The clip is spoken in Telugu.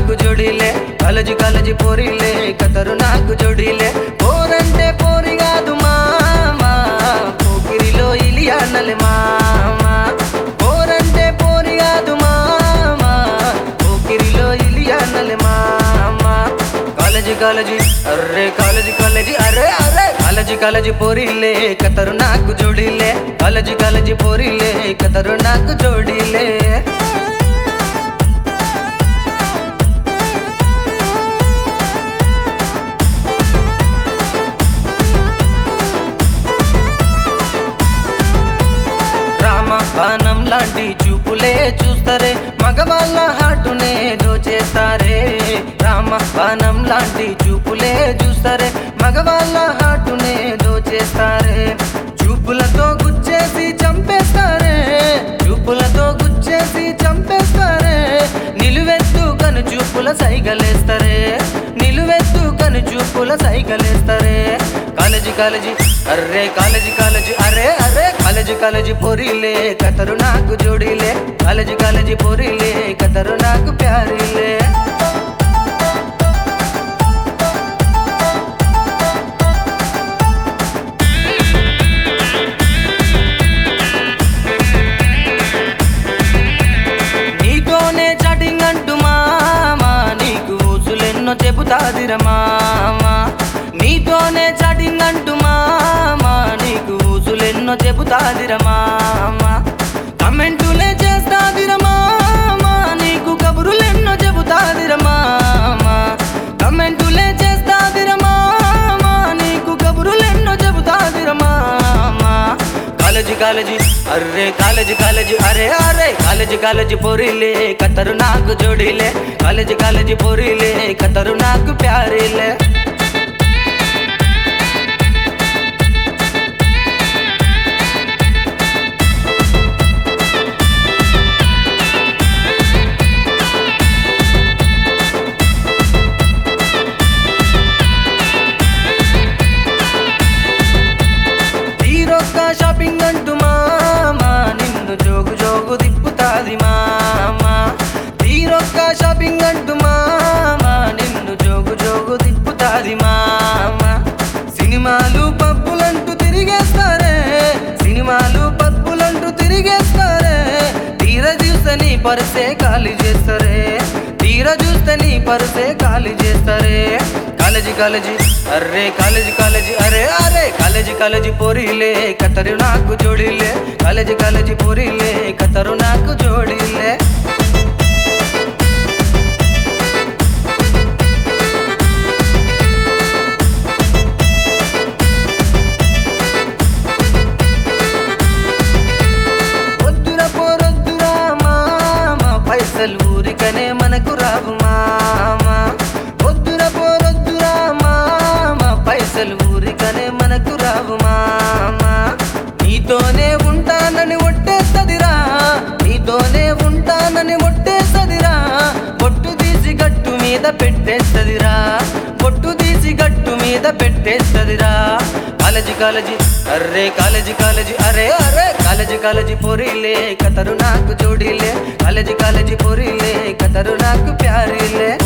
నాకు జోడిలే కాలేజీ కాలేజీ పోరిలే కతరు నాకు జోడిలే పోరంటే పోరి కాదు మామా పోకిరిలో ఇలియానలే మామా పోరంటే పోరి కాదు మామా పోకిరిలో ఇలియానలే మామా కాలేజీ కాలేజీ అర్రే కాలేజీ కాలేజీ అరే అరే కాలేజీ కాలేజీ పోరిలే కతరు నాకు జోడిలే కాలేజీ కాలేజీ పోరిలే కతరు నాకు జోడిలే రామ బాణం లాంటి చూపులే చూస్తారే మగవాళ్ళ హాటునే దోచేస్తారే రామ బాణం లాంటి చూపులే చూస్తారే మగవాళ్ళ హాటునే దోచేస్తారే చూపులతో గుచ్చేసి చంపేస్తారే చూపులతో గుచ్చేసి చంపేస్తారే నిలువెత్తు కను చూపుల సైగలేస్తారే నిలువెత్తు కను చూపుల సైగలేస్తారే కాలేజీ కాలేజీ అర్రే కాలేజీ కాలేజీ అరే అరే కాలేజీ కాలేజీ పోరిలే కతరు నాకు జోడిలే కాలేజీ కాలేజీ పోరిలే కతరు నాకు ప్యారిలే నీతోనే చాటింగ్ అంటూ మామా నీకు ఊసులెన్నో చెబుతాదిర మామా నీతోనే చాటింగ్ అంటూ మామా నీకు ఊసులెన్నో చెబుతాదిర మామా కమెంటులే చేస్తాదిర మామా నీకు కబురులెన్నో చెబుతాదిర మామా కమెంటులే చేస్తాదిర మామా నీకు కబురులెన్నో చెబుతాదిర మామా కాలేజీ కాలేజీ అర్రే కాలేజీ కాలేజీ అరే అరే కాలేజీ కాలేజీ పోరిలే కతరు నాకు జోడిలే కాలేజీ కాలేజీ పోరిలే కతరు నాకు ప్యారిలే తీరొక్క షాపింగ్ అంటూ మామా నిన్ను జోగు జోగు తిప్పుతాది మామా తీరొక్క షాపింగ్ అంటూ మామా నిన్ను జోగు జోగు తిప్పుతాది మామా సినిమాలు పబ్బులంటూ తిరిగేస్తారే సినిమాలు పబ్బులంటూ తిరిగేస్తారే తీర చూస్తే నీ పర్సే ఖాళీ చేస్తారే తీర చూస్తే నీ పర్సే ఖాళీ చేస్తారే కాలేజీ కాలేజీ అర్రే కాలేజీ కాలేజీ అరే అరే కాలేజీ కాలేజీ పోరిలే కతరు నాకు జోడిలే కాలేజీ కాలేజీ పోరిలే కతరు నాకు జోడిలే వద్దురా పోరొద్దురా మామ పైసలు ఊరికనే మనకు రావు మామ వద్దురా పోరొద్దురా మామ పైసలు ఊరికనే మనకు రావు మామ నీతోనే ఉంటానని ఒట్టేస్తదిరా నీతోనే ఉంటానని ఒట్టేస్తదిరా పొట్టు తీసి గట్టు మీద పెట్టేస్తదిరా పొట్టు తీసి గట్టు మీద పెట్టేస్తదిరా కాలేజీ కాలేజీ అర్రే కాలేజీ కాలేజీ అరే అరే కాలేజీ కాలేజీ పోరిలే కతరు నాకు జోడిలే కాలేజీ కాలేజీ పోరిలే కతరు నాకు ప్యారిలే